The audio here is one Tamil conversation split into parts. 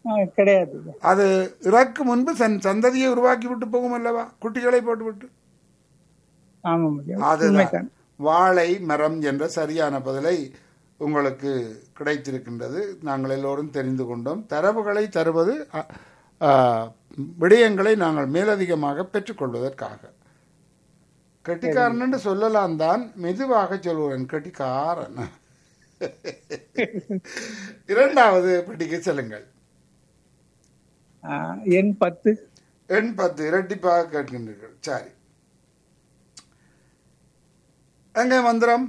ஆ, கிடையாது ஐயா. அது இறக்கு முன்பு தன் சந்ததியை உருவாக்கி விட்டு போகும் அல்லவா குட்டிகளை போட்டு விட்டு ஆமாம் ஐயா அதுதான் உண்மைதான் வாழை மரம் என்ற சரியான பதிலை உங்களுக்கு கிடைத்திருக்கின்றது நாங்கள் எல்லோரும் தெரிந்து கொண்டோம் தரவுகளை தருவது அ, ஆ, விடயங்களை நாங்கள் மேலதிகமாக பெற்றுக்கொள்வதற்காக கெட்டிக்காரன் என்று சொல்லலாம் தான் மெதுவாக சொல்லுவேன் கெட்டிக்காரன் இரண்டாவது பெட்டிக்கு செல்லுங்கள் ஆ, எண் பத்து எண் பத்து இரட்டிப்பாக கேட்கின்றீர்கள் சரி எங்க மந்திரம்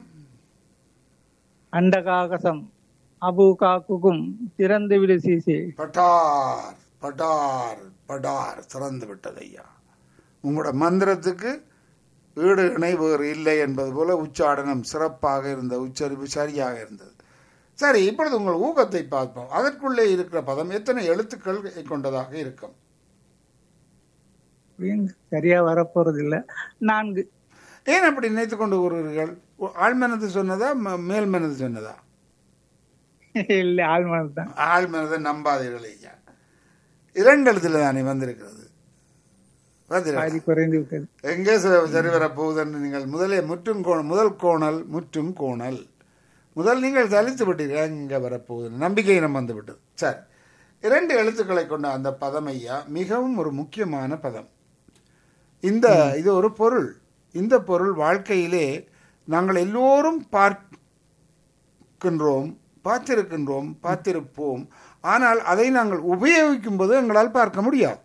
அண்டகாகசம் அபு காக்குக்கும் திறந்து விடு சீசே பட்டார் பட்டார் பட்டார் திறந்து விட்டது ஐயா உங்களோட மந்திரத்துக்கு ஈடு இணை வேறு இல்லை என்பது போல உச்சாடனம் சிறப்பாக இருந்த உச்சரிப்பு சரியாக இருந்தது சரி இப்பொழுது உங்கள் ஊகத்தை பார்ப்போம் அதற்குள்ளே இருக்கிற பதம் எத்தனை எழுத்துக்கள் கொண்டதாக இருக்கும் அப்படின்னு சரியா வரப்போறது இல்ல நான்கு ஏன் அப்படி நினைத்து கொண்டு கூறுகிறீர்கள் ஆழ்மனது சொன்னதா ம- மேல் மனது சொன்னதா இல்ல ஆழ்மனது தான் ஆழ்மனதை நம்பாதீர்கள் ஐயா இரண்டு எழுத்துல தானே வந்திருக்கிறது வந்திருக்கிறது பாதி குறைந்து விட்டது எங்கே ச- சரி வரப்போகுது என்று நீங்கள் முதலே முற்றும் கோணல் முதல் கோணல் முற்றும் கோணல் முதல் நீங்கள் தலித்து விட்டீர்கள் எங்கே வரப்போகுது நம்பிக்கை இனம் வந்து விட்டது சரி இரண்டு எழுத்துக்களை கொண்ட அந்த பதம் ஐயா மிகவும் ஒரு முக்கியமான பதம் இந்த இது ஒரு பொருள் இந்த பொருள் வாழ்க்கையிலே நாங்கள் எல்லோரும் பார்க்கின்றோம் பார்த்திருக்கின்றோம் பார்த்திருப்போம் ஆனால் அதை நாங்கள் உபயோகிக்கும் போது எங்களால் பார்க்க முடியாது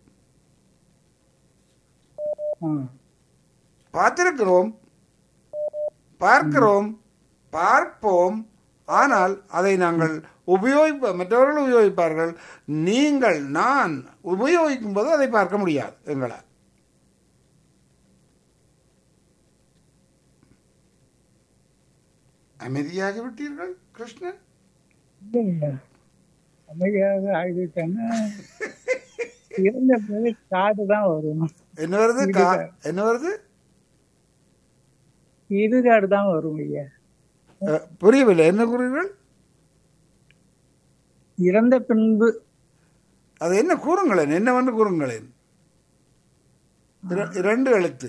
ஆ. பார்த்திருக்கிறோம் பார்க்கிறோம் பார்ப்போம் ஆனால் அதை நாங்கள் உபயோகிப்ப மற்றவர்கள் உபயோகிப்பார்கள் நீங்கள் நான் உபயோகிக்கும் போது அதை பார்க்க முடியாது எங்களால் அமைதியாகி விட்டீர்கள் கிருஷ்ணன் இல்லைங்க. அமைதியாக ஆகிவிட்டாங்க இறந்த பிறகு காடு தான் வரும் என்ன வருது கா- என்ன வருது இடுகாடு தான் வரும் ஐயா அஹ், புரியவில்லை என்ன கூறுகிறீர்கள் இறந்த பின்பு அது என்ன கூறுங்களேன் என்னவென்று கூறுங்களேன் இர- இரண்டு எழுத்து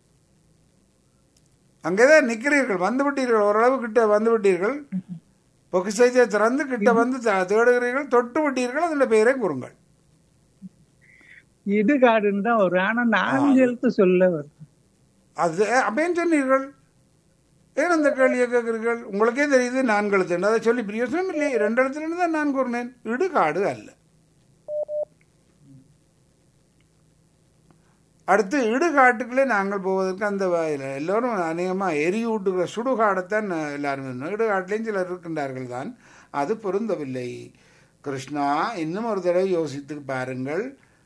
அங்கேதான் நிற்கிறீர்கள் வந்து விட்டீர்கள் ஓரளவு கிட்ட வந்து விட்டீர்கள் பொக்கிசைத்தை திறந்து கிட்ட வந்து த- தேடுகிறீர்கள் தொட்டு விட்டீர்கள் அதில் பெயரை கூறுங்கள் இடுகாடுன்னு தான் வரும் ஆனா நான்கு எழுத்து சொல்ல வரும் அது அப்பேன் சொன்னீர்கள் ஏன் அந்த கேள்வியை கேட்கிறீர்கள் உங்களுக்கே தெரியுது நான்கு எழுத்து அதை சொல்லி பிரயோசனம் இல்லையே ரெண்டு எழுத்துல தான் நான் கூறினேன் இடுகாடு அல்ல அடுத்து இடுகாட்டுக்குள்ளே நாங்கள் போவதற்கு அந்த வகையில் எல்லோரும் அநேகமாக எரியூட்டுகிற சுடுகாடைத்தான் எல்லாரும் சொன்னோம். இடுகாட்டிலையும் சிலர் இருக்கின்றார்கள் தான் அது பொருந்தவில்லை கிருஷ்ணா இன்னும் ஒரு தடவை யோசித்து பாருங்கள்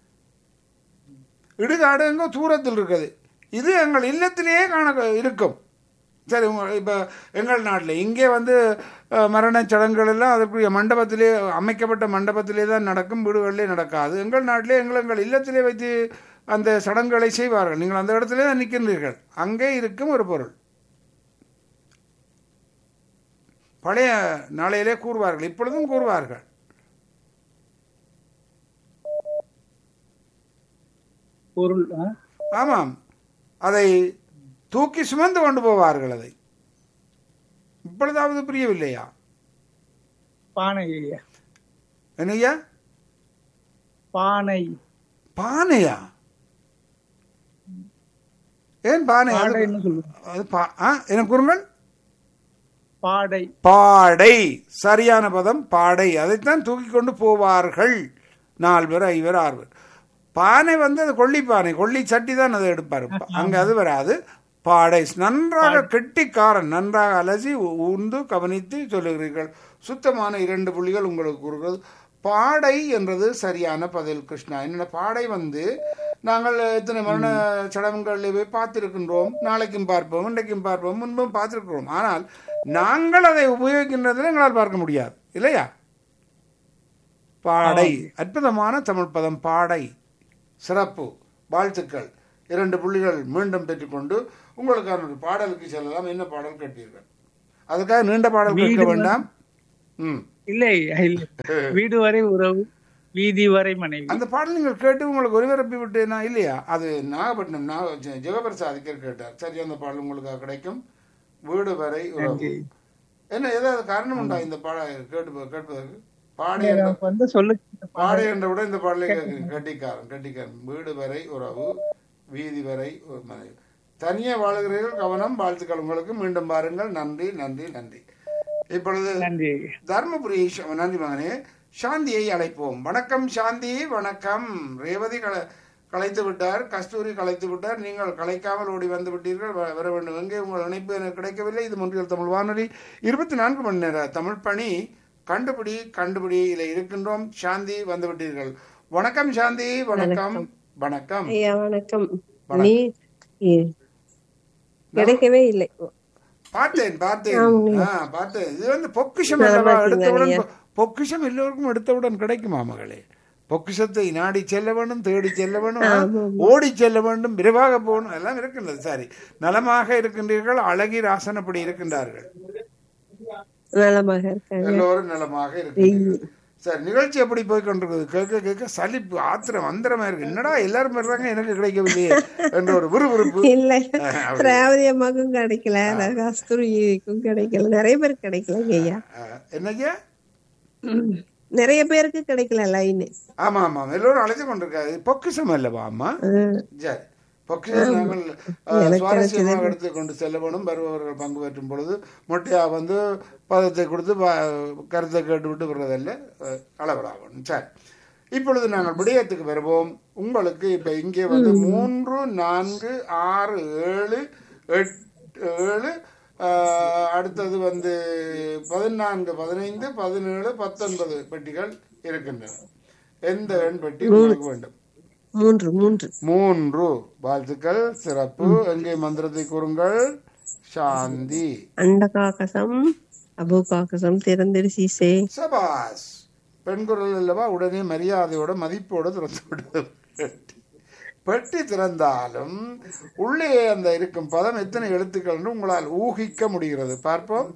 இடுகாடு எங்கோ தூரத்தில் இருக்குது இது எங்கள் இல்லத்திலேயே காண இருக்கும் சரி இப்போ எங்கள் நாட்டில் இங்கே வந்து அஹ், மரணச் சடங்குகள் எல்லாம் அதற்குரிய மண்டபத்திலே அமைக்கப்பட்ட மண்டபத்திலே தான் நடக்கும் வீடுகளிலே நடக்காது எங்கள் நாட்டிலே எங்கள் எங்கள் இல்லத்திலே வைத்து அந்த சடங்குகளை செய்வார்கள் நீங்கள் அந்த இடத்திலே தான் நிற்கின்றீர்கள் அங்கே இருக்கும் ஒரு பொருள் பழைய நாளையிலே கூறுவார்கள் இப்பொழுதும் கூறுவார்கள் பொருள் ஆ? ஆமாம் அதை தூக்கி சுமந்து கொண்டு போவார்கள் அதை இப்பொழுதாவது புரியவில்லையா பானை ஐயா என்னய்யா பானை பானையா ஏன் பானை அது- பாடைன்னு சொல்லுவோம் அது பா- ஆ, என்ன கூறுங்கள் பாடை பாடை சரியான பதம் பாடை அதைத்தான் தூக்கி கொண்டு போவார்கள் நால்வர் ஐவர் ஆறுவர் பானை வந்து அது கொள்ளி பானை கொள்ளி சட்டி தான் அதை எடுப்பார் அங்க அது வராது பாடை நன்றாக கெட்டிக்காரன் நன்றாக அலசி உ- உந்து கவனித்து சொல்லுகிறீர்கள் சுத்தமான இரண்டு புள்ளிகள் உங்களுக்கு கூறுகிறது பாடை என்றது சரியான பதில் கிருஷ்ணா என்னோட பாடை வந்து நாங்கள் எத்தனை மரண சடங்குகளில் போய் பார்த்திருக்கின்றோம் நாளைக்கும் பார்ப்போம் இன்றைக்கும் பார்ப்போம் முன்பும் பார்த்திருக்கிறோம் ஆனால் நாங்கள் அதை உபயோகிக்கின்றதில் எங்களால் பார்க்க முடியாது இல்லையா பாடை அற்புதமான தமிழ் பதம் பாடை சிறப்பு வாழ்த்துக்கள் இரண்டு புள்ளிகள் மீண்டும் பெற்றுக்கொண்டு உங்களுக்கான ஒரு பாடலுக்கு செல்லலாம் என்ன பாடல் கேட்டீர்கள் அதுக்காக நீண்ட பாடல் கேட்க வேண்டாம் ம் இல்லை ஐயா, இல்லை வீடு வரை உறவு வீதி வரை மனைவி அந்த பாடல் நீங்கள் கேட்டு உங்களுக்கு ஒளிபரப்பி விட்டேனா இல்லையா அது நாகப்பட்டினம் நாக ஜெ- ஜெகபிரசாதிக்கர் கேட்டார் சரி அந்த பாடல் உங்களுக்கு கிடைக்கும் வீடு வரை உறவு நன்றி. என்ன ஏதாவது காரணம் உண்டா இந்த பாட கேட்டு கேட்பதற்கு பாடை என்ற எனக்கு வந்து சொல்லுங்க பாடை என்றவுடன் இந்த பாடலை கேட்க- கட்டிக்காரன் கட்டிக்காரன் வீடு வரை உறவு வீதி வரை ஒரு மனைவி தனியே வாழுகிறீர்கள் கவனம் வாழ்த்துக்கள் உங்களுக்கு மீண்டும் பாருங்கள் நன்றி நன்றி நன்றி இப்பொழுது நன்றி தர்மபுரி ஷ- நன்றி மகனே சாந்தியை அழைப்போம் வணக்கம் சாந்தி வணக்கம் ரேவதி கல கலைத்து விட்டார் கஸ்தூரி கலைத்து விட்டார் நீங்கள் கலைக்காமல் ஓடி வந்து விட்டீர்கள் வ- வர வேண்டும் எங்கே உங்கள் இணைப்பு எனக்கு கிடைக்கவில்லை இது முன்றியல் தமிழ் வானொலி இருபத்தி நான்கு மணி நேர தமிழ் பணி கண்டுபிடி கண்டுபிடி இதில் இருக்கின்றோம் சாந்தி வந்து விட்டீர்கள் வணக்கம் சாந்தி வணக்கம் வணக்கம் ஐயா வணக்கம் நீ இ- கிடைக்கவே இல்லை பார்த்தேன் பார்த்தேன் ஆ, பார்த்தேன் இது வந்து பொக்கிஷம் அல்லவா எடுத்தவுடன் பொ- பொக்கிஷம் எல்லோருக்கும் எடுத்தவுடன் கிடைக்குமா மகளே பொக்கிஷத்தை நாடி செல்ல வேண்டும் தேடி செல்ல வேண்டும் ஓடி செல்ல வேண்டும் விரைவாக போகணும் எல்லாம் இருக்கின்றது சரி நலமாக இருக்கின்றீர்கள் அழகி ராசன் அப்படி இருக்கின்றார்கள் நலமாக இருக்காங்க எல்லோரும் நலமாக இருக்கின்றீர்கள் சரி நிகழ்ச்சி எப்படி போய் கொண்டிருக்குது கேட்க கேட்க சலிப்பு ஆத்திரம் அந்தரமா இருக்கு என்னடா எல்லாரும் வர்றாங்க எனக்கு கிடைக்கவில்லையே என்ற ஒரு விறுவிறுப்பு இல்ல அப்படி. ரேவதி அம்மாக்கும் கிடைக்கல கஸ்தூரிக்கும் கிடைக்கல நிறைய பேருக்கு கிடைக்கலங்க ஐயா அஹ், என்னய்யா நிறைய பேருக்கு கிடைக்கல லைன் ஆமா ஆமா எல்லோரும் அழைத்து கொண்டிருக்காரு பொக்கிஷம் அல்லவா அம்மா சரி பொக்கிஷம் நாங்கள் அஹ், சுவாரஸ்யமாக எடுத்து கொண்டு செல்ல வேணும் வருபவர்கள் பங்கு பெற்றும் பொழுது மொட்டையா வந்து பதத்தை கொடுத்து ப- கருத்தை கேட்டு விட்டு விடுறதல்ல அஹ், அளவலாகணும் சரி இப்பொழுது நாங்கள் விடயத்துக்கு வருவோம் உங்களுக்கு இப்ப இங்கே வந்து மூன்று நான்கு ஆறு ஏழு எட்டு ஏழு ஆஹ், அடுத்தது வந்து பதினான்கு பதினைந்து பதினேழு பத்தொன்பது பெட்டிகள் இருக்கின்றன எந்த எண் பெட்டி உங்களுக்கு வேண்டும் மூன்று மூன்று மூன்று வாழ்த்துக்கள் சிறப்பு எங்கே மந்திரத்தை கூறுங்கள் சாந்தி அண்டகாக்கசம் அபுகாக்கசம் திறந்திரு சீசே சபாஸ் பெண் குரல் அல்லவா உடனே மரியாதையோட மதிப்போட திறந்து விடுது பெட்டி. பெட்டி திறந்தாலும் உள்ளே அந்த இருக்கும் பதம் எத்தனை எழுத்துக்கள் என்று உங்களால் ஊகிக்க முடிகிறது பார்ப்போம்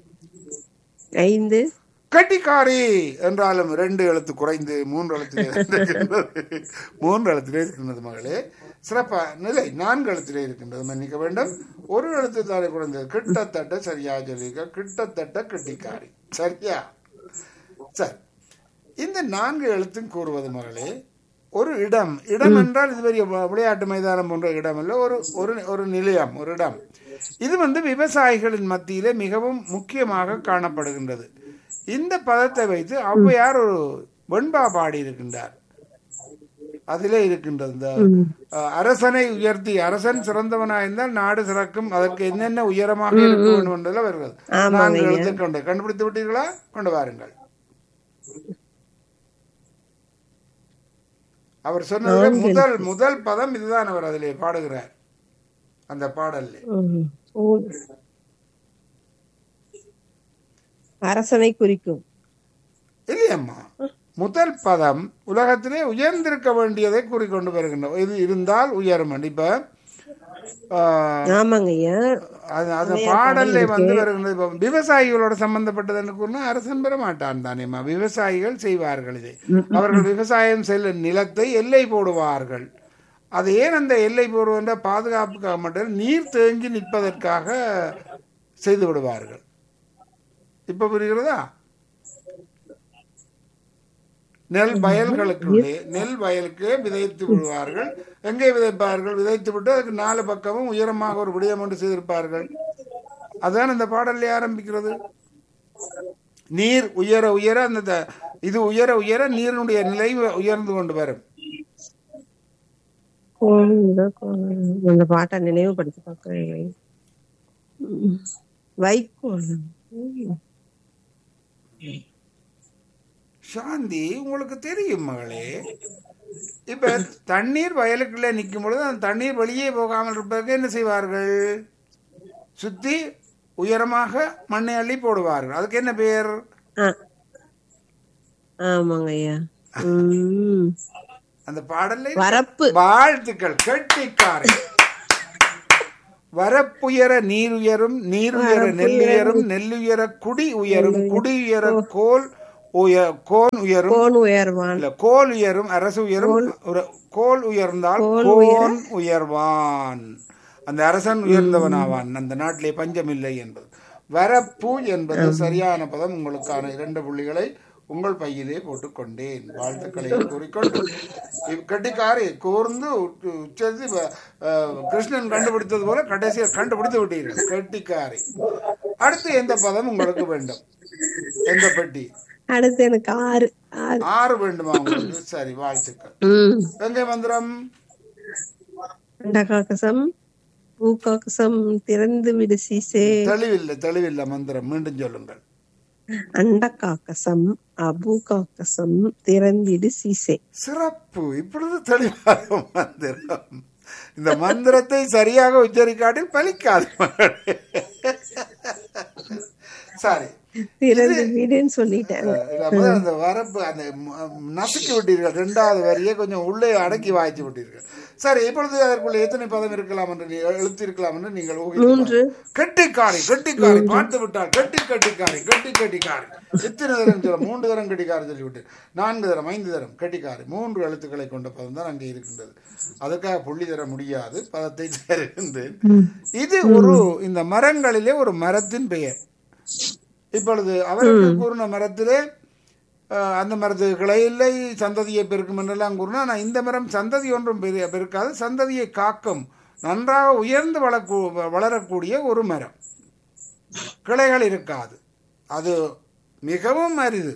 ஐந்து கட்டிக்காரி என்றாலும் ரெண்டு எழுத்து குறைந்து மூன்று எழுத்திலே இருக்கின்றது மூன்று எழுத்திலே இருக்கின்றது மகளே சிறப்பா நிலை நான்கு எழுத்திலே இருக்கின்றது மன்னிக்க வேண்டும் ஒரு எழுத்து தானே குறைந்தது கிட்டத்தட்ட சரியா சொல்லியிருக்க கிட்டத்தட்ட கட்டிக்காரி சரியா சரி இந்த நான்கு எழுத்தும் கூறுவது மகளே ஒரு இடம் இடம் என்றால் இது பெரிய வ- விளையாட்டு மைதானம் போன்ற இடம் அல்ல ஒரு ஒரு ஒரு நிலையம் ஒரு இடம் இது வந்து விவசாயிகளின் மத்தியிலே மிகவும் முக்கியமாக காணப்படுகின்றது இந்த பதத்தை வைத்து ஔவையார் ஒரு வெண்பா பாடி இருக்கின்றார் அதிலே இருக்கின்றது இந்த அஹ், அரசனை உயர்த்தி அரசன் சிறந்தவனாக இருந்தால் நாடு சிறக்கும் அதற்கு என்னென்ன உயரமாக இருக்க வேண்டும் என்பதில் வருகிறது ஆமாங்க நான்கு ஐயா. எழுத்து கொண்டு கண்டுபிடித்து விட்டீர்களா கொண்டு வாருங்கள் அவர் சொன்னதுல முதல் முதல் பதம் இதுதான் அவர் அதிலே பாடுகிறார் அந்த பாடல்ல ம். ஓ. அரசனை குறிக்கும் இல்லையம்மா முதல் பதம் உலகத்திலே உயர்ந்திருக்க வேண்டியதை கூறிக்கொண்டு வருகின்றோம் இது இருந்தால் உயரும் இப்ப ஆஹ், ஆமாங்க ஐயா அது அந்த பாடல்ல வந்து வருகின்றது இப்ப விவசாயிகளோட சம்பந்தப்பட்டதுன்னு கூறினா அரசன் பெற மாட்டான் தானேம்மா விவசாயிகள் செய்வார்கள் இதை அவர்கள் விவசாயம் செல்லும் நிலத்தை எல்லை போடுவார்கள் அது ஏன் அந்த எல்லை போடுவென்ற பாதுகாப்புக்காக மட்டும் நீர் தேங்கி நிற்பதற்காக செய்து விடுவார்கள் இப்ப புரிகிறதா நெல் வயல்களுக்குள்ளே நெல் வயலுக்கு விதைத்து விடுவார்கள் எங்கே விதைப்பார்கள் விதைத்து விட்டு அதுக்கு நாலு பக்கமும் உயரமாக ஒரு விடயம் ஒன்று செய்திருப்பார்கள் அதான் இந்த பாடல்ல ஆரம்பிக்கிறது நீர் உயர உயர அந்த த- இது உயர உயர நீரினுடைய நிலை உயர்ந்து கொண்டு வரும் கோவில்தான் கோவில். அந்த பாட்டை நினைவுபடுத்தி பார்க்கிறேன் ம். வைக்கோல் ம். சாந்தி உங்களுக்கு தெரியும் மகளே இப்ப தண்ணீர் வயலுக்குள்ளே நிற்கும் பொழுது அந்த தண்ணீர் வெளியே போகாமல் இருப்பதற்கு என்ன செய்வார்கள் சுத்தி உயரமாக மண்ணை அள்ளி போடுவார்கள் அதுக்கு என்ன பெயர் ஆ. ஆமாங்க ஐயா ம். அந்த பாடல்ல வரப்பு வாழ்த்துக்கள் கெட்டிக்காரை வரப்புயர நீர் உயரும் நீர் உயர நெல் உயரும் நெல் உயர குடி உயரும் குடி உயர கோல் உய கோன் உயரும் கோன் உயர்வான் இல்ல கோல் உயரும் அரசு உயரும் ஒரு கோல் உயர்ந்தால் கோன் உயர்வான் அந்த அரசன் உயர்ந்தவன் ஆவான் அந்த நாட்டிலே பஞ்சம் இல்லை என்பது வரப்பு என்பது சரியான பதம் உங்களுக்கான இரண்டு புள்ளிகளை உங்கள் பையிலே போட்டுக்கொண்டேன் வாழ்த்துக்களை கூறிக்கொண்டு இவ் கட்டிக்காரி கூர்ந்து உ- உச்சரித்து வ- அஹ், கிருஷ்ணன் கண்டுபிடித்தது போல கடைசியில் கண்டுபிடித்து விட்டீர்கள் கட்டிக்காரி அடுத்து எந்த பதம் உங்களுக்கு வேண்டும் எந்த பெட்டி அடுத்து எனக்கு ஆறு ஆறு ஆறு வேண்டுமா உங்களுக்கு சரி வாழ்த்துக்கள் ம் எங்கே மந்திரம் அண்டகாக்கசம் பூகாக்கசம் திறந்து விடு சீசே தெளிவில்லை தெளிவில்லை மந்திரம் மீண்டும் சொல்லுங்கள் அண்டகாக்கசம் அபூகாக்கசம் திறந்திடு சீசே சிறப்பு இப்பொழுது தெளிவாக மந்திரம் இந்த மந்திரத்தை சரியாக உச்சரிக்காட்டில் பலிக்காது மகளே. சரி திறந்து விடுன்னு சொல்லிட்டேன் இல்ல, முதல்ல அந்த வரப்பு அந்த ம- நசுக்கி விட்டீர்கள் இரண்டாவது வரியை கொஞ்சம் உள்ளே அடக்கி வாய்ச்சி விட்டீர்கள் சரி இப்பொழுது அதற்குள்ள எத்தனை பதம் இருக்கலாம் என்று நீ- எழுத்து இருக்கலாம் என்று நீங்கள் ஊகித்து மூன்று. பாருங்கள். கெட்டிக்காரி கெட்டிக்காரி பார்த்து விட்டால் கெட்டி கெட்டிக்காரி கெட்டி கெட்டிக்காரி எத்தனை தரம் சொல்ல மூன்று தரம் கெட்டிக்காரி சொல்லிவிட்டு நான்கு தரம் ஐந்து தரம் கெட்டிக்காரி மூன்று எழுத்துக்களை கொண்ட பதம் தான் அங்கே இருக்கின்றது அதுக்காக புள்ளி தர முடியாது பதத்தை தருகின்றேன் இது ஒரு இந்த மரங்களிலே ஒரு மரத்தின் பெயர் இப்பொழுது அவர்கள் கூறின மரத்திலே அஹ், அந்த மரத்து கிளை இல்லை சந்ததியை பெருக்கும் என்றெல்லாம் கூறினா ஆனால் இந்த மரம் சந்ததி ஒன்றும் பெரிய பெருக்காது சந்ததியை காக்கும் நன்றாக உயர்ந்து வளர்க்கூ வளரக்கூடிய ஒரு மரம் கிளைகள் இருக்காது அது மிகவும் அரிது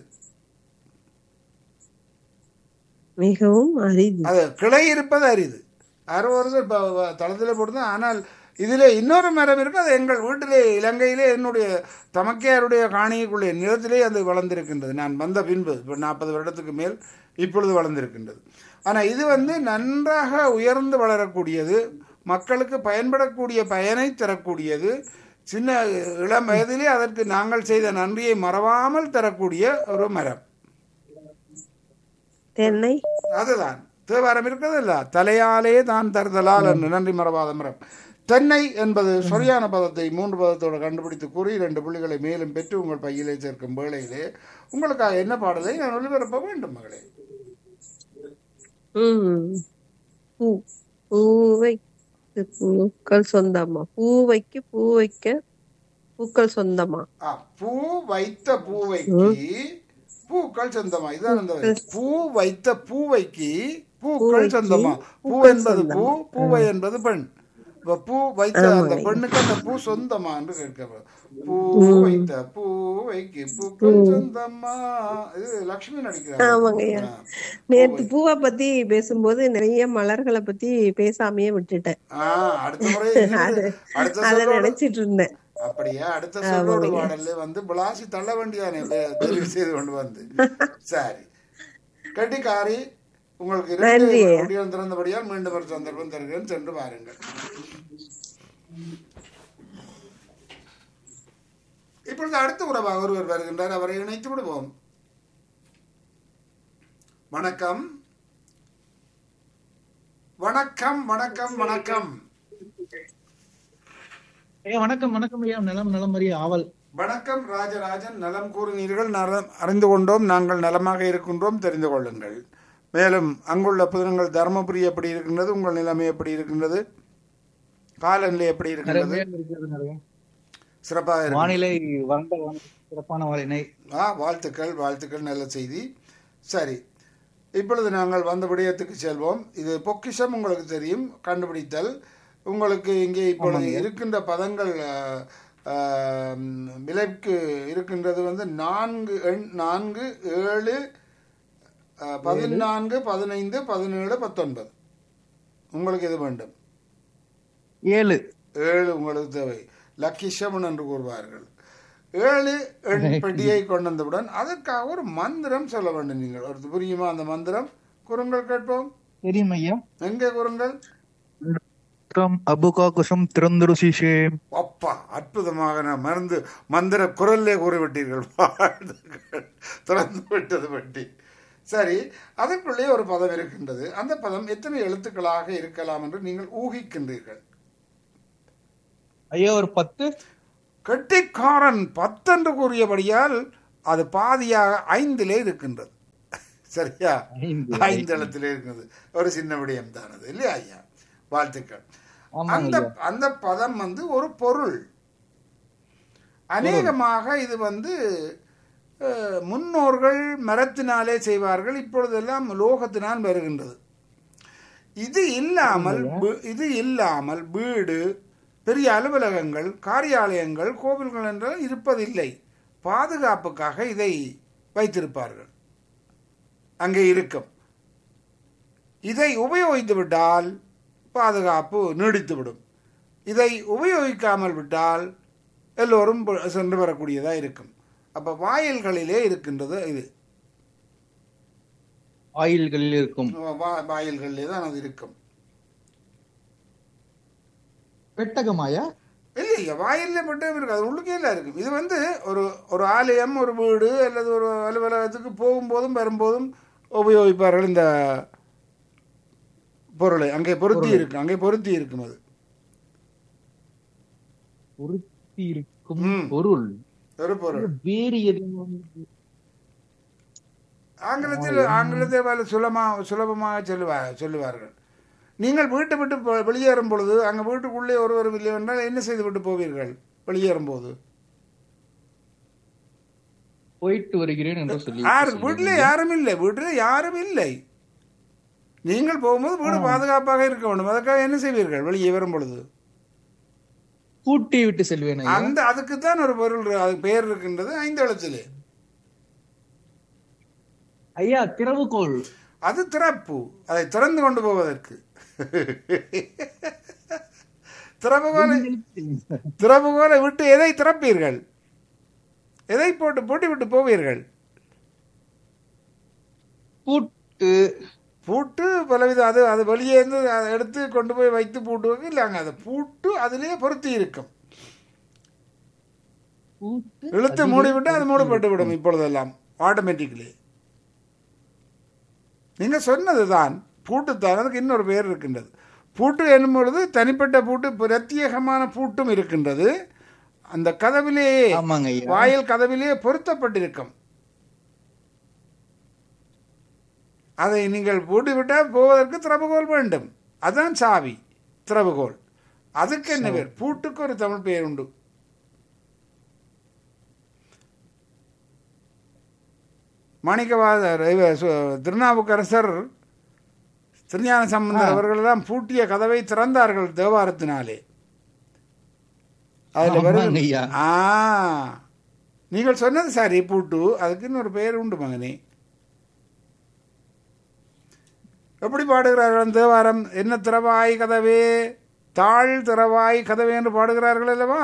மிகவும் அரிது அது கிளை இருப்பது அரிது யாரோ ஒருத்தர் ப- வ- தளத்தில் போட்டு ஆனால் இதில் இன்னொரு மரம் இருக்கு அது எங்கள் வீட்டிலே இலங்கையிலே என்னுடைய தமக்கையாருடைய காணிக்குள்ளே நிலத்திலே அது வளர்ந்திருக்கின்றது நான் வந்த பின்பு இப்போ நாற்பது வருடத்துக்கு மேல் இப்பொழுது வளர்ந்திருக்கின்றது ஆனால் இது வந்து நன்றாக உயர்ந்து வளரக்கூடியது மக்களுக்கு பயன்படக்கூடிய பயனை தரக்கூடியது சின்ன இளம் வயதிலே அதற்கு நாங்கள் செய்த நன்றியை மறவாமல் தரக்கூடிய ஒரு மரம் தென்னை அதுதான் தேவாரம் இருக்கிறது இல்ல தலையாலே தான் தருதலால் என்று நன்றி மறவாத மரம் தென்னை என்பது சரியான பதத்தை மூன்று பதத்தோடு கண்டுபிடித்து கூறி இரண்டு புள்ளிகளை மேலும் பெற்று உங்கள் பையிலே சேர்க்கும் வேளையிலே உங்களுக்காக என்ன பாடலை நான் ஒளிபரப்ப வேண்டும் மகளே ம் பூ பூவைக்கு பூக்கள் சொந்தமா பூவைக்கு பூ வைக்க பூக்கள் சொந்தமா ஆ, பூ வைத்த பூவைக்கு பூக்கள் சொந்தமா இதுதான் அந்த வரி. பூ வைத்த பூவைக்கு பூக்கள் சொந்தமா பூ என்பது பூ பூவை என்பது பெண் இப்ப பூ வைத்த அந்த பெண்ணுக்கு அந்த பூ சொந்தமா என்று கேட்க பூ வைத்த பூவைக்கு பூக்கள் சொந்தமா இது லட்சுமி ஆமாங்கய்யா. நடிக்கிறாங்க நேத்து பூவை பத்தி பேசும்போது நிறைய மலர்களை பத்தி பேசாமையே விட்டுட்டேன் ஆ, அடுத்த முறை இது- அடுத்த அத சொல்லோட நினைச்சிட்டு இருந்தேன் அப்படியா அடுத்த சொல்லோடு பாடல்ல வந்து விளாசி தள்ள வேண்டியதானே தெ- தெரிவு செய்து கொண்டு வந்து சரி கட்டிக்காரி உங்களுக்கு இரண்டு நன்றி ஐயா. முடியம் திறந்தபடியால் மீண்டும் ஒரு சந்தர்ப்பம் தருகிறேன் சென்று பாருங்கள் இப்பொழுது அடுத்த உறவாக ஒருவர் வருகின்றார் அவரை இணைத்து விடுவோம் வணக்கம் வணக்கம் வணக்கம் வணக்கம் ஐயா வணக்கம் வணக்கம் ஐயா நலம் நலம் அறிய ஆவல் வணக்கம் ராஜராஜன் நலம் கூறினீர்கள் நலம் அறிந்து கொண்டோம் நாங்கள் நலமாக இருக்கின்றோம் தெரிந்து கொள்ளுங்கள் மேலும் அங்குள்ள புதினங்கள் தருமபுரி எப்படி இருக்கின்றது உங்கள் நிலைமை எப்படி இருக்கின்றது காலநிலை எப்படி இருக்கின்றது நிறைய இருக்கிறது நிறைய சிறப்பாக இருக்கு வானிலை வறண்ட வானிலை, சிறப்பான வானிலை ஆ வாழ்த்துக்கள் வாழ்த்துக்கள் நல்ல செய்தி சரி இப்பொழுது நாங்கள் வந்த விடயத்துக்கு செல்வோம் இது பொக்கிஷம் உங்களுக்கு தெரியும் கண்டுபிடித்தல் உங்களுக்கு இங்கே இப்பொழுது இருக்கின்ற பதங்கள் அஹ், அஹ், விலைக்கு இருக்கின்றது வந்து நான்கு எண் நான்கு ஏழு அஹ், பதினான்கு பதினைந்து பதினேழு பத்தொன்பது உங்களுக்கு இது வேண்டும் ஏழு ஏழு உங்களுக்கு தேவை லக்கி செவன் என்று கூறுவார்கள் ஏழு எண் பெட்டியை கொண்டு வந்தவுடன் அதற்காக ஒரு மந்திரம் சொல்ல வேண்டும் நீங்கள் ஒரு புரியுமா அந்த மந்திரம் குறுங்கள் கேட்போம் தெரியும் ஐயா எங்கே குறுங்கள் அபுகா குஷம் திறந்துரு சீஷே அப்பா அற்புதமாக நான் மருந்து மந்திர குரல்லே கூறிவிட்டீர்கள் வாழ்த்துக்கள். திறந்து விட்டது பட்டி சரி அதற்குள்ளே ஒரு பதம் இருக்கின்றது அந்த பதம் எத்தனை எழுத்துக்களாக இருக்கலாம் என்று நீங்கள் ஊகிக்கின்றீர்கள் ஐயா ஒரு பத்து கெட்டிக்காரன் பத்தென்று கூறியபடியால் அது பாதியாக ஐந்திலே இருக்கின்றது சரியா ஐந்து. ஐந்து எழுத்திலே இருக்கிறது ஒரு சின்ன விடயம் தான் அது இல்லையா ஐயா வாழ்த்துக்கள் ஆமாங்க அந்த அந்த பதம் வந்து ஒரு பொருள் அநேகமாக இது வந்து அஹ், முன்னோர்கள் மரத்தினாலே செய்வார்கள் இப்பொழுதெல்லாம் லோகத்தினால் வருகின்றது இது இல்லாமல் வீ- இது இல்லாமல் வீடு பெரிய அலுவலகங்கள் காரியாலயங்கள் கோவில்கள் என்றால் இருப்பதில்லை பாதுகாப்புக்காக இதை வைத்திருப்பார்கள் அங்கே இருக்கும் இதை உபயோகித்து விட்டால் பாதுகாப்பு நீடித்துவிடும் இதை உபயோகிக்காமல் விட்டால் எல்லோரும் ப- சென்று வரக்கூடியதாக இருக்கும் அப்போ வாயில்களிலே இருக்கின்றது இது ஆயில்களில் இருக்கும் வா- வாயில்களிலே தான் அது இருக்கும் பெட்டகமாயா இல்லையா வாயில்ல மட்டும் இருக்கு அது உள்ளுக்கே இல்லை இருக்கும் இது வந்து ஒரு ஒரு ஆலயம் ஒரு வீடு அல்லது ஒரு அலுவலகத்துக்கு போகும்போதும் வரும்போதும் உபயோகிப்பார்கள் இந்த பொருளை அங்கே பொருத்தி இருக்கும் அங்கே பொருத்தி இருக்கும் அது பொருத்தி இருக்கும் ம். பொருள் ஒரு பொருள் வேறு எதுவும் ஆங்கிலத்தில் ஆங்கிலத்தில் வல சுலமா சுலபமாக சொல்லுவா சொல்லுவார்கள் நீங்கள் வீட்டை விட்டு போ- வெளியேறும் பொழுது அங்கே வீட்டுக்குள்ளே ஒருவர் இல்லை என்றால் என்ன செய்து விட்டு போவீர்கள் வெளியேறும் போது போயிட்டு வருகிறேன் என்று சொல்லி யாரு வீட்டில் யாரும் இல்லை வீட்டில் யாரும் இல்லை நீங்கள் போகும்போது வீடு பாதுகாப்பாக இருக்க வேண்டும் அதற்காக என்ன செய்வீர்கள் வெளியே வரும் பொழுது பூட்டி விட்டு செல்வேன் ஐயா. அந்த அதுக்கு தான் ஒரு பொருள் இரு- அது பெயர் இருக்கின்றது ஐந்து எழுத்திலே ஐயா திறவுகோல் அது திறப்பு அதை திறந்து கொண்டு போவதற்கு திறப்புகோலை திறப்புகோலை விட்டு எதை திறப்பீர்கள் எதை போட்டு பூட்டி விட்டு போவீர்கள் பூட்டு பூட்டு பலவித அது அது வெளியே இருந்து அதை எடுத்து கொண்டு போய் வைத்து பூட்டுவாங்க இல்லைங்க அது பூட்டு அதிலேயே பொருத்தி இருக்கும் பூட்டு இழுத்து மூடிவிட்டு அது மூடப்பட்டு விடும் இப்பொழுதெல்லாம் ஆட்டோமேட்டிக்லி நீங்க சொன்னதுதான் பூட்டுத்தான் அதுக்கு இன்னொரு பேர் இருக்கின்றது பூட்டு என்னும் பொழுது தனிப்பட்ட பூட்டு பிரத்யேகமான பூட்டும் இருக்கின்றது அந்த கதவிலேயே ஆமாங்க ஐயா வாயில் கதவிலேயே பொருத்தப்பட்டிருக்கும் அதை நீங்கள் பூட்டிவிட்டால் போவதற்கு திறவுகோல் வேண்டும் அதுதான் சாவி திறவுகோல் அதுக்கு என்ன பேர் பூட்டுக்கு ஒரு தமிழ் பெயர் உண்டு மாணிக்கவாதர் இவர் சு- திருநாவுக்கரசர் திருஞான சம்பந்தர் அவர்களெல்லாம் பூட்டிய கதவை திறந்தார்கள் தேவாரத்தினாலே அதுல ஆமாங்க வருது ஐயா. ஆ நீங்கள் சொன்னது சரி பூட்டு அதுக்கு இன்னொரு பெயர் உண்டு மகனே எப்படி பாடுகிறார்கள் தேவாரம் என்ன திறவாய் கதவே தாழ் திறவாய் கதவே என்று பாடுகிறார்கள் அல்லவா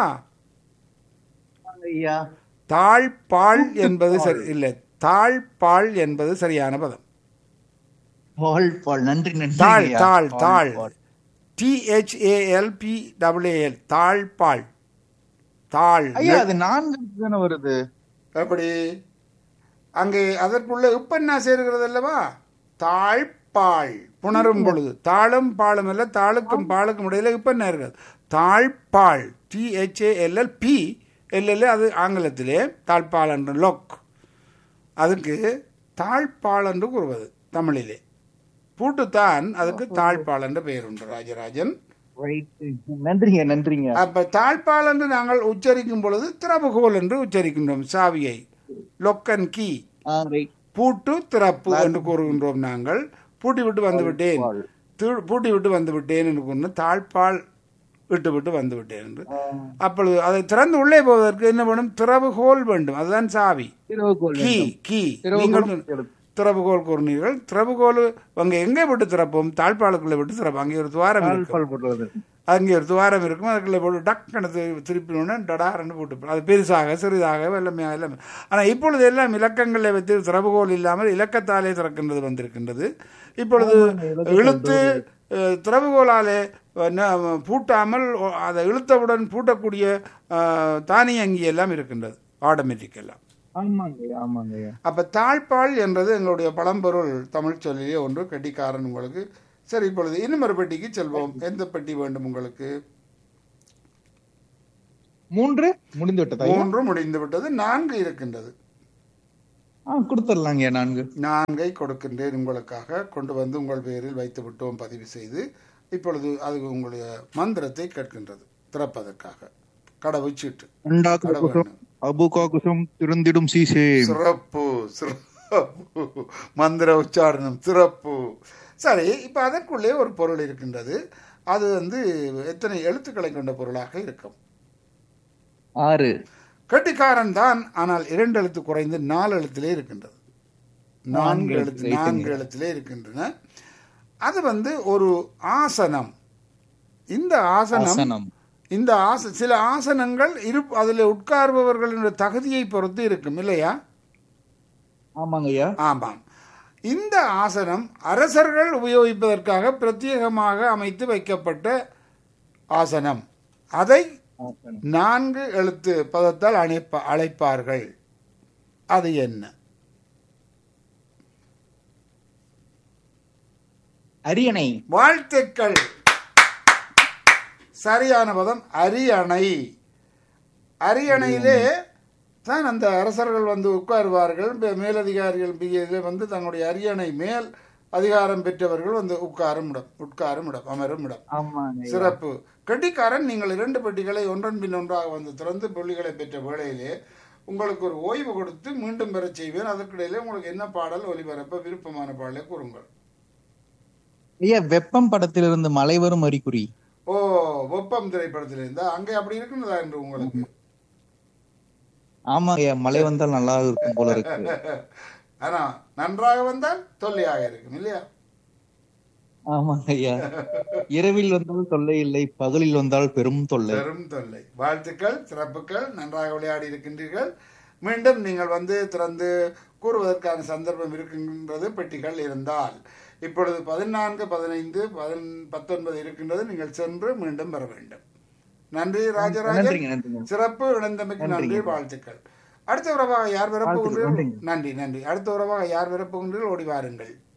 ஐயா தாழ் பால் என்பது சரி இல்லை தாழ் பால் என்பது சரியான பதம் பால் பால் நன்றி நன்றி தாழ் ஐயா. தாழ் பால், தாழ் பால். டிஹெச்ஏஎல் பி டபிள்யூஎல் தாழ் பால் தாழ் ஐயா அது நான்கு தானே வருது எப்படி அங்கே அதற்குள்ள உப்பெண்ணா சேர்கிறது அல்லவா தாழ்பாள் புணரும் பொழுது தாளும் பாலும் அல்ல தாளுக்கும் பாலுக்கும் இடையில உப்பெண்ணா இருக்கிறது தாழ்பாள் டிஹெச்ஏஎல்எல் பி எல்எல் அது ஆங்கிலத்திலே தாழ்பால் என்று லொக் அதுக்கு தாழ்பால் என்று கூறுவது தமிழிலே பூட்டுத்தான் அதுக்கு தாழ்பால் என்ற பெயர் உண்டு ராஜராஜன் Right. நன்றிங்க நன்றிங்க அப்ப தாழ்பால் என்று நாங்கள் உச்சரிக்கும் பொழுது திறவுகோல் என்று உச்சரிக்கின்றோம் சாவியை லொக்கன் கீ ஆ, right. பூட்டு திறப்பு என்று கூறுகின்றோம் நாங்கள் பூட்டி விட்டு வந்து விட்டேன் தி- பூட்டி விட்டு வந்து விட்டேன் என்று கூறின தாழ்பால் விட்டு விட்டு வந்து விட்டேன் என்று அப்பொழுது அதை திறந்து உள்ளே போவதற்கு என்ன வேணும் திறவுகோல் வேண்டும் அதுதான் சாவி திறவுகோல் கீ வேண்டும். கீ திறவுகோலும் நீங்கள் எடுத்து. திறவுகோல் கூறினீர்கள் திறவுகோல் அங்கே எங்கே விட்டு திறப்போம் தாழ்பாலுக்குள்ளே விட்டு திறப்போம் அங்கே ஒரு துவாரம் பால் இருக்கும் பால் போடுறது அங்கே ஒரு துவாரம் இருக்கும் அதுக்குள்ளே போட்டு டக்குன்னு திரு- திருப்பினோடனே டடாரன்னு போட்டு அது பெருசாக சிறிதாக வெள்ளமையாக எல்லாமே ஆனால் இப்பொழுது எல்லாம் இலக்கங்களை வைத்து திறவுகோல் இல்லாமல் இலக்கத்தாலே திறக்கின்றது வந்திருக்கின்றது இப்பொழுது இழுத்து அஹ், திறவுகோலாலே அஹ், ந- பூட்டாமல் ஒ- அதை இழுத்தவுடன் பூட்டக்கூடிய அஹ், தானியங்கி எல்லாம் இருக்கின்றது ஆட்டோமேட்டிக் எல்லாம் ஆமாங்க ஐயா, ஆமாங்க ஐயா. அப்ப தாழ்பால் என்றது எங்களுடைய பழம்பொருள் தமிழ் சொல்லிலே ஒன்று கட்டிக்காரன் உங்களுக்கு சரி இப்பொழுது இன்னும் ஒரு பெட்டிக்கு செல்வோம் எந்த பெட்டி வேண்டும் உங்களுக்கு மூன்று முடிந்து விட்டதா ஐயா? மூன்று முடிந்து விட்டது நான்கு இருக்கின்றது ஆ கொடுத்துடலாங்க நான்கு நான்கை கொடுக்கின்றேன் உங்களுக்காக கொண்டு வந்து உங்கள் பெயரில் வைத்து விட்டோம் பதிவு செய்து இப்பொழுது அது உங்களுடைய மந்திரத்தை கேட்கின்றது திறப்பதற்காக கடவுச்சீட்டு அண்டாக்கு கடவுள் குசம் அபுகா குசம் திருந்திடும் சீசே சிறப்பு சிறப்பு மந்திர உச்சாரணம் சிறப்பு சரி இப்போ அதற்குள்ளே ஒரு பொருள் இருக்கின்றது அது வந்து எத்தனை எழுத்துக்களை கொண்ட பொருளாக இருக்கும் ஆறு கெட்டிக்காரன் தான் ஆனால் இரண்டு எழுத்து குறைந்து நாலு எழுத்திலே இருக்கின்றது நான்கு எழுத்து நான்கு எழுத்திலே இருக்கின்றன அது வந்து ஒரு ஆசனம் இந்த ஆசனம் ஆசனம் இந்த ஆச சில ஆசனங்கள் இரு அதில் உட்கார்பவர்களின் தகுதியை பொறுத்து இருக்கும் இல்லையா ஆமாங்க ஐயா ஆமாம் இந்த ஆசனம் அரசர்கள் உபயோகிப்பதற்காக பிரத்யேகமாக அமைத்து வைக்கப்பட்ட ஆசனம் அதை ஆசனம் நான்கு எழுத்து பதத்தால் அழைப்ப அழைப்பார்கள் அது என்ன அரியணை வாழ்த்துக்கள் சரியான பதம் அரியணை அரியணையிலே தான் அந்த அரசர்கள் வந்து உட்காருவார்கள் மே- மேலதிகாரிகள் பி- இதில் வந்து தங்களுடைய அரியணை மேல் அதிகாரம் பெற்றவர்கள் வந்து உட்காரும் இடம் உட்காரும் இடம் அமரும் இடம் ஆமாங்க ஐயா. சிறப்பு கெட்டிக்காரன் நீங்கள் இரண்டு பெட்டிகளை ஒன்றன் பின் ஒன்றாக வந்து திறந்து புள்ளிகளை பெற்ற வேளையிலே உங்களுக்கு ஒரு ஓய்வு கொடுத்து மீண்டும் பெறச் செய்வேன் அதற்கிடையிலே உங்களுக்கு என்ன பாடல் ஒலிபரப்ப விருப்பமான பாடலை கூறுங்கள் ஐயா வெப்பம் படத்திலிருந்து மலை வரும் அறிகுறி ஓ வெப்பம் திரைப்படத்தில் இருந்தா அங்கே அப்படி இருக்குன்றதா என்று உங்களுக்கு ஆமாங்க ஐயா மழை வந்தால் நல்லா இருக்கும் போல இருக்கு ஆனா நன்றாக வந்தால் தொல்லையாக இருக்கும் இல்லையா ஆமாங்க ஐயா இரவில் வந்தால் தொல்லை இல்லை பகலில் வந்தால் பெரும் தொல்லை பெரும் தொல்லை வாழ்த்துக்கள் சிறப்புகள் நன்றாக விளையாடி இருக்கின்றீர்கள் மீண்டும் நீங்கள் வந்து திறந்து கூறுவதற்கான சந்தர்ப்பம் இருக்கின்றது பெட்டிகள் இருந்தால் இப்பொழுது பதினான்கு பதினைந்து பதின் பத்தொன்பது இருக்கின்றது நீங்கள் சென்று மீண்டும் வர வேண்டும் நன்றி ராஜராஜன் நன்றிங்க நன்றிங்க சிறப்பு இணைந்தமைக்கு நன்றி வாழ்த்துக்கள் அடுத்த உறவாக யார் வாழ்த்துக்கள், வரப்போகின்றீர்கள் நன்றிங்க. நன்றி நன்றி அடுத்த உறவாக யார் வரப்போகின்றீர்கள் ஓடி வாருங்கள்